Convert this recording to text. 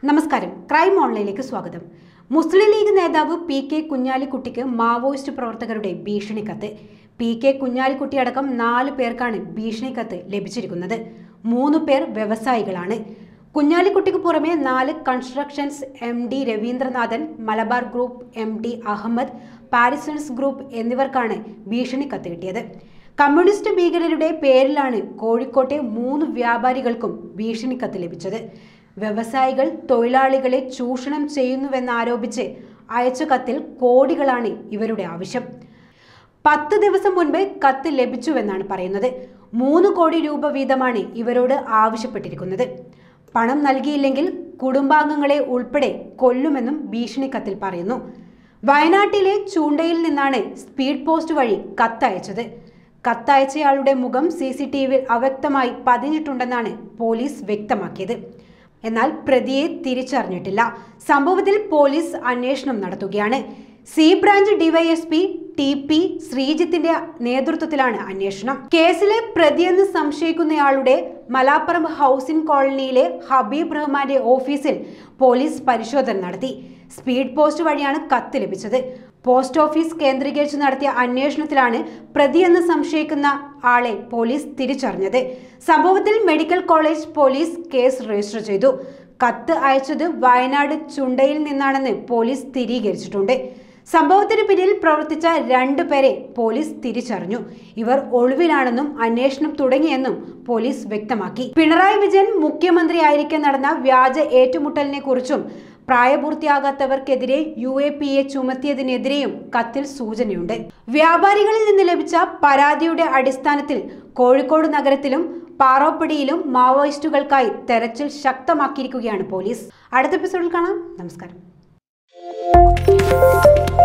നമസ്കാരം ക്രൈം ഓൺലൈനിലേക്ക് സ്വാഗതം മുസ്ലിം ലീഗ് നേതാവ് പി കെ കുഞ്ഞാലിക്കുട്ടിക്ക് മാവോയിസ്റ്റ് പ്രവർത്തകരുടെ ഭീഷണി കത്ത് പി കെ കുഞ്ഞാലിക്കുട്ടി അടക്കം നാല് പേർക്കാണ് ഭീഷണി കത്ത് ലഭിച്ചിരിക്കുന്നത് മൂന്ന് പേർ വ്യവസായികളാണ് കുഞ്ഞാലിക്കുട്ടിക്ക് പുറമെ നാല് constructions M D Raveendranathan Malabar group M D Ahammed Parisons group എന്നിവർക്കാണ് ഭീഷണി കത്ത് കിട്ടിയത് കമ്മ്യൂണിസ്റ്റ് ഭീകരരുടെ പേരിലാണ് കോഴിക്കോട്ടെ മൂന്ന് വ്യാപാരികൾക്കും ഭീഷണി കത്ത് ലഭിച്ചത് വ്യവസായികൾ തൊഴിലാളികളെ ചൂഷണം ചെയ്യുന്നുവെന്നാരോപിച്ച് അയച്ച കത്തിൽ കോടികളാണ് ഇവരുടെ ആവശ്യം പത്ത് ദിവസം മുൻപ് കത്ത് ലഭിച്ചുവെന്നാണ് പറയുന്നത് മൂന്ന് കോടി രൂപ വീതമാണ് ഇവരോട് ആവശ്യപ്പെട്ടിരിക്കുന്നത് പണം നൽകിയില്ലെങ്കിൽ കുടുംബാംഗങ്ങളെ ഉൾപ്പെടെ കൊല്ലുമെന്നും ഭീഷണി കത്തിൽ പറയുന്നു വയനാട്ടിലെ ചൂണ്ടയിൽ നിന്നാണ് സ്പീഡ് പോസ്റ്റ് വഴി കത്തയച്ചത് കത്തയച്ചയാളുടെ മുഖം സി സി ടി വിയിൽ അവ്യക്തമായി പതിഞ്ഞിട്ടുണ്ടെന്നാണ് പോലീസ് വ്യക്തമാക്കിയത് എന്നാൽ പ്രതിയെ തിരിച്ചറിഞ്ഞിട്ടില്ല സംഭവത്തിൽ പോലീസ് അന്വേഷണം നടത്തുകയാണ് C branch DYSP T P ശ്രീജിത്തിന്റെ നേതൃത്വത്തിലാണ് അന്വേഷണം കേസിലെ പ്രതിയെന്ന് സംശയിക്കുന്നയാളുടെ മലാപ്പറമ്പ് ഹൗസിംഗ് കോളനിയിലെ ഹബീബ് റഹ്മാന്റെ ഓഫീസിൽ പോലീസ് പരിശോധന നടത്തി സ്പീഡ് പോസ്റ്റ് വഴിയാണ് കത്ത് ലഭിച്ചത് പോസ്റ്റ് ഓഫീസ് കേന്ദ്രീകരിച്ച് നടത്തിയ അന്വേഷണത്തിലാണ് പ്രതിയെന്ന് സംശയിക്കുന്ന ആളെ പോലീസ് തിരിച്ചറിഞ്ഞത് സംഭവത്തിൽ medical college police case register ചെയ്തു കത്ത് അയച്ചത് വയനാട് ചുണ്ടയിൽ നിന്നാണെന്ന് പോലീസ് സ്ഥിരീകരിച്ചിട്ടുണ്ട് സംഭവത്തിന് പിന്നിൽ പ്രവർത്തിച്ച രണ്ടു പേരെ പോലീസ് തിരിച്ചറിഞ്ഞു ഇവർ ഒളിവിലാണെന്നും അന്വേഷണം തുടങ്ങിയെന്നും പോലീസ് വ്യക്തമാക്കി പിണറായി വിജയൻ മുഖ്യമന്ത്രിയായിരിക്കെ നടന്ന വ്യാജ ഏറ്റുമുട്ടലിനെ കുറിച്ചും പ്രായപൂർത്തിയാകാത്തവർക്കെതിരെ യു എ പി എ ചുമത്തിയതിനെതിരെയും കത്തിൽ സൂചനയുണ്ട് വ്യാപാരികളിൽ നിന്ന് ലഭിച്ച പരാതിയുടെ അടിസ്ഥാനത്തിൽ കോഴിക്കോട് നഗരത്തിലും പാറോപ്പടിയിലും മാവോയിസ്റ്റുകൾക്കായി തെരച്ചിൽ ശക്തമാക്കിയിരിക്കുകയാണ് പോലീസ് അടുത്ത എപ്പിസോഡിൽ കാണാം നമസ്കാരം